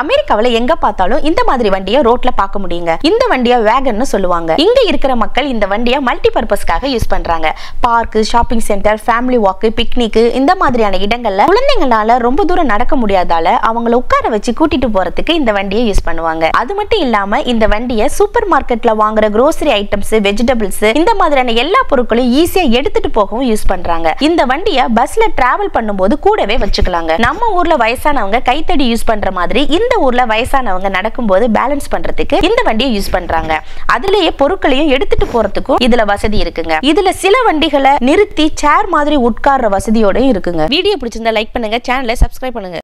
அமெரிக்காவுல எங்க பார்த்தாலும் இந்த மாதிரி வண்டியை ரோட்ல பார்க்க முடியுங்க இந்த வண்டியை வேகன்னு சொல்லுவாங்க இங்க இருக்கிற மக்கள் இந்த வண்டியை மல்டி பர்பஸ்க்காக யூஸ் பண்றாங்க park shopping centre family walk picnic இந்த மாதிரியான இடங்கள்ல குழந்தைங்களால ரொம்ப தூரம் நடக்க முடியாதால அவங்கள உட்கார வச்சு கூட்டிட்டு போறதுக்கு இந்த வண்டியை யூஸ் பண்ணுவாங்க அது மட்டும் இல்லாம இந்த வண்டியை சூப்பர் மார்க்கெட்ல வாங்குற grocery ஐட்டம்ஸ் வெஜிடபிள்ஸ் இந்த மாதிரியான எல்லா பொருட்களையும் ஈஸியா எடுத்துட்டு போகவும் யூஸ் பண்றாங்க இந்த வண்டியை பஸ்ல டிராவல் பண்ணும்போது கூடவே வச்சுக்கலாங்க நம்ம ஊர்ல வயசானவங்க கைத்தடி யூஸ் பண்ற மாதிரி இந்த ஊர்ல வயசானவங்க நடக்கும்போது பேலன்ஸ் பண்றதுக்கு இந்த வண்டியை யூஸ் பண்றாங்க அதுலயே பொருட்களையும் எடுத்துட்டு போறதுக்கும் இதுல வசதி இருக்குங்க இதுல சில வண்டிகளை நிறுத்தி சேர் மாதிரி உட்கார்ற வசதியோட இருக்குங்க வீடியோ பிடிச்சிருந்தா லைக் பண்ணுங்க சேனலை சப்ஸ்கிரைப் பண்ணுங்க